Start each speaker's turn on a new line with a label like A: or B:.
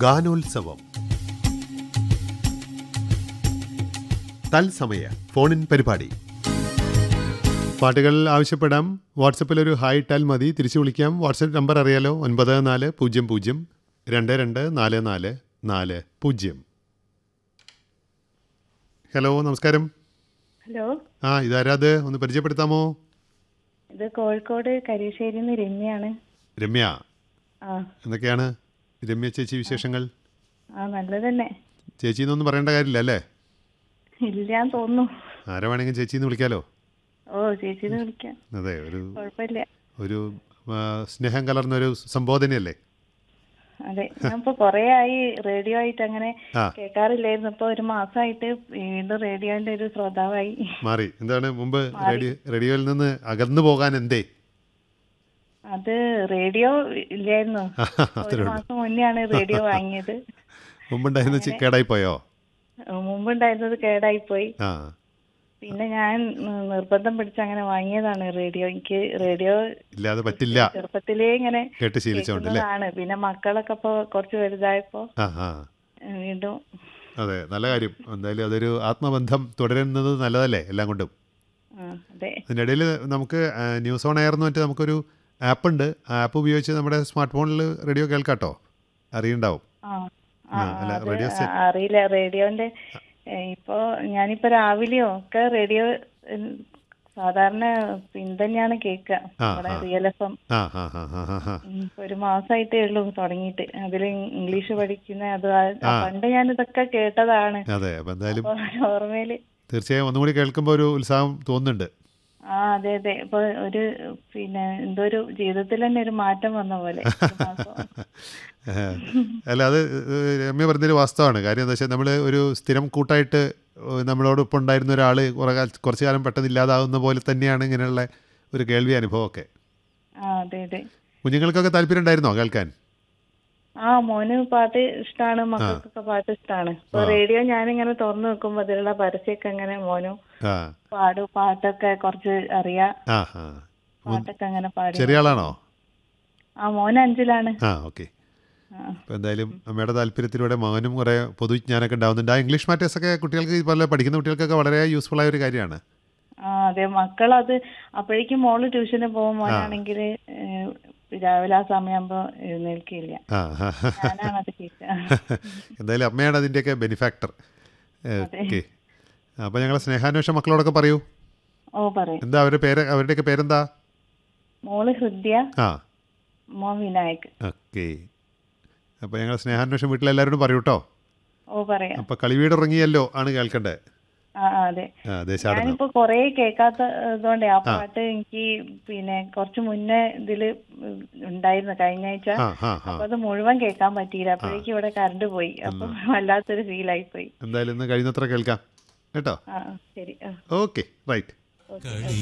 A: ഗാനോത്സവം തത്സമയ ഫോണിൻ പരിപാടി പാട്ടുകൾ ആവശ്യപ്പെടാം വാട്സപ്പിൽ ഒരു ഹായ് ഇട്ടാൽ മതി തിരിച്ചു വിളിക്കാം വാട്സപ്പ് നമ്പർ അറിയാലോ ഒൻപത് നാല് പൂജ്യം പൂജ്യം രണ്ട് രണ്ട് നാല് നാല് നാല് പൂജ്യം ഹലോ നമസ്കാരം
B: ഹലോ
A: ആ ഇതാരാത് ഒന്ന് പരിചയപ്പെടുത്താമോ
B: ഇത് കോഴിക്കോട് കരീശ്ശേരിയിൽ നിന്ന് രമ്യാണ്
A: രമ്യ
B: ആ
A: എന്തൊക്കെയാണ് രമ്യ ചേച്ചി വിശേഷങ്ങൾ
B: ആ നല്ലത് തന്നെ
A: ചേച്ചി എന്നൊന്നും പറയേണ്ട കാര്യമില്ല അല്ലേ
B: ഇല്ലാന്ന് തോന്നുന്നു
A: ആരെ വേണമെങ്കിലും ചേച്ചി എന്ന് വിളിക്കാലോ
B: ഓ ചേച്ചിന്ന് വിളിക്കാം
A: അതെ ഒരു
B: കുഴപ്പമില്ല
A: ഒരു ആ, സ്നേഹം കലർന്നൊരു സംബോധനയല്ലേ
B: അതെ ഞാൻ ഇപ്പൊ കൊറേ ആയി റേഡിയോ ആയിട്ട് അങ്ങനെ
A: ആ.
B: കേൾക്കാറില്ലായിരുന്നു ഇപ്പൊ ഒരു മാസമായിട്ട് വീണ്ടും റേഡിയോന്റെ ഒരു ശ്രോതാവായി
A: മാറി എന്താണ് മുമ്പ് റേഡിയോ റേഡിയോയിൽ നിന്ന് അകന്നു പോകാൻ എന്തേ
B: അത് റേഡിയോ ഇല്ലായിരുന്നു
A: അത്രേ
B: ഒരു
A: ഉള്ളൂ
B: മാസം മുന്നെയാണ് റേഡിയോ വാങ്ങിയത്
A: മുമ്പുണ്ടായിരുന്ന ചി- കേടായി പോയോ
B: മുമ്പുണ്ടായിരുന്നത് കേടായി പോയി
A: ആ
B: പിന്നെ ഞാൻ ഉം, നിർബന്ധം പിടിച്ച് അങ്ങനെ വാങ്ങിയതാണ് റേഡിയോ എനിക്ക് റേഡിയോ
A: ഇല്ലാതെ പറ്റില്ല
B: ചെറുപ്പത്തിലേ ഇങ്ങനെ
A: കേട്ട് ശീലിച്ചോണ്ട് അല്ലേ
B: കേൾക്കുന്നതാണ് പിന്നെ മക്കളൊക്കെ ഇപ്പൊ കുറച്ച് വലുതായപ്പോ
A: ആ ആ
B: ഏഹ് വീണ്ടും
A: അതെ നല്ല കാര്യം എന്തായാലും അതൊരു ആത്മബന്ധം തുടരുന്നത് നല്ലതല്ലേ എല്ലാം കൊണ്ടും
B: ആ, അതെ
A: അതിൻ്റെ ഇടയിൽ നമുക്ക് ആ, ന്യൂസ് ഓൺ എയർ എന്ന് പറഞ്ഞിട്ട് നമുക്കൊരു ആപ്പ് ഉണ്ട് ആ ആപ്പ് ഉപയോഗിച്ച് നമ്മുടെ സ്മാർട്ട് ഫോണിൽ റേഡിയോ കേൾക്കാട്ടോ അറിയുണ്ടാവും
B: ആ ആ,
A: ആ, അല്ല,
B: അത്
A: റേഡിയോ
B: ആ, അറിയില്ല റേഡിയോന്റെ ഏഹ് ഇപ്പൊ ഞാനിപ്പോ രാവിലെയോ ഒക്കെ റേഡിയോ ഉം, സാധാരണ പിന്തന്നെയാണ് കേൾക്കുക
A: ആ,
B: നമ്മുടെ
A: ആ.
B: റിയൽ എഫ് എം
A: ആ ആ ആ ആ ആ ആ
B: ഒരു മാസമായിട്ടേ ഉള്ളൂ തുടങ്ങിയിട്ട് അതിൽ ഇംഗ്ലീഷ് പഠിക്കുന്ന അത് ആ-
A: ആ.
B: പണ്ട് ഞാൻ ഇതൊക്കെ കേട്ടതാണ്
A: അതെ അപ്പം എന്തായാലും
B: അപ്പൊ ഓർമ്മയില്
A: തീർച്ചയായും ഒന്നും കൂടി കേൾക്കുമ്പോൾ ഒരു ഉത്സാഹം തോന്നുന്നുണ്ട്
B: ആ അതെ അതെ ഇപ്പൊ ഒരു പിന്നെ എന്തോ ഒരു ജീവിതത്തിൽ തന്നെ ഒരു മാറ്റം വന്ന പോലെ ഒരു മാസം.
A: ഏഹ്. അല്ല അത് ഏഹ് രമ്യ പറഞ്ഞൊരു വാസ്തവമാണ് കാര്യം എന്താ വെച്ചാൽ നമ്മൾ ഒരു സ്ഥിരം കൂട്ടായിട്ട് ഏഹ് നമ്മളോടൊപ്പം ഉണ്ടായിരുന്ന ഒരാൾ കുറേ കാല കുറച്ച് കാലം പെട്ടെന്ന് ഇല്ലാതാവുന്ന പോലെ തന്നെയാണ് ഇങ്ങനെയുള്ള ഒരു കേൾവി അനുഭവമൊക്കെ
B: ആ അതെ അതെ
A: കുഞ്ഞുങ്ങൾക്കൊക്കെ താല്പര്യം ഉണ്ടായിരുന്നോ കേൾക്കാൻ
B: ആ മോന് പാട്ട് ഇഷ്ടാണ് മക്കൾക്കൊക്കെ പാട്ട് ഇഷ്ടാണ് ഇപ്പൊ റേഡിയോ ഞാനിങ്ങനെ തുറന്നു വെക്കുമ്പോ അതിലുള്ള പരസ്യമൊക്കെ അങ്ങനെ മോനും
A: ആ
B: പാടും പാട്ടൊക്കെ കുറച്ച് അറിയാ
A: ആ ആ
B: പാട്ടൊക്കെ അങ്ങനെ പാടി
A: ചെറിയ ആളാണോ
B: ആ മോന് അഞ്ചിലാണ്
A: ആ ഓക്കെ
B: ആ.
A: അപ്പോൾ എന്തായാലും അമ്മയുടെ താല്പര്യത്തിലൂടെ മകനും കുറേ പൊതുവിജ്ഞാനമൊക്കെ ഉണ്ടാവുന്നുണ്ട് ആ ഇംഗ്ലീഷ് മാറ്റേഴ്സൊക്കെ കുട്ടികൾക്ക് പല പഠിക്കുന്ന കുട്ടികൾക്കൊക്കെ വളരെ യൂസ്ഫുൾ ആയ ഒരു കാര്യമാണ്
B: ആ അതെ മക്കളത് അപ്പോഴേക്കും മോള് ട്യൂഷന് പോകും മോനാണെങ്കിൽ രാവിലെ ആ സമയമാകുമ്പോ എഴുന്നേൽക്കില്ല
A: ആ ആ
B: ഞാനാണത് കേൾക്കുക
A: എന്തായാലും അമ്മയാണ് അതിൻ്റെയൊക്കെ ബെനിഫാക്ടർ ഓക്കെ അപ്പോൾ ഞങ്ങളെ സ്നേഹാന്വേഷണ മക്കളോടൊക്കെ പറയൂ
B: ഓ പറയും
A: എന്താ അവരുടെ പേര് അവരുടെയൊക്കെ പേരെന്താ
B: മോള് ഹൃദ്യ
A: ആ
B: മോൻ വിനായക്
A: ഓക്കെ അപ്പോൾ ഞങ്ങൾ സ്നേഹാന്വേഷണം വീട്ടിലെല്ലാവരോടും പറയൂ കേട്ടോ
B: ഓ പറയാം
A: അപ്പോൾ കളിവീട് ഉറങ്ങിയല്ലോ ആണ് കേൾക്കേണ്ടത്
B: ആ ആ, അതെ
A: ആ ദേശാടനം
B: ഞാനിപ്പോ കൊറേ കേൾക്കാത്തതുകൊണ്ടേ ആ പാട്ട് എനിക്ക് പിന്നെ കുറച്ച് മുന്നേ ഇതില് ഉണ്ടായിരുന്നു കഴിഞ്ഞ ആഴ്ച
A: ആ ആ ആ
B: അപ്പൊ അത് മുഴുവൻ കേൾക്കാൻ പറ്റിയില്ല അപ്പോഴേക്കും ഇവിടെ കറണ്ട് പോയി അപ്പൊ വല്ലാത്തൊരു ഫീലായി പോയി
A: എന്തായാലും ഇന്ന് കഴിയുന്നത്ര കേൾക്കാം കേട്ടോ
B: ആ ആ, ശരി ആ
A: ഓക്കെ റൈറ്റ്
B: ഓക്കെ
C: കളി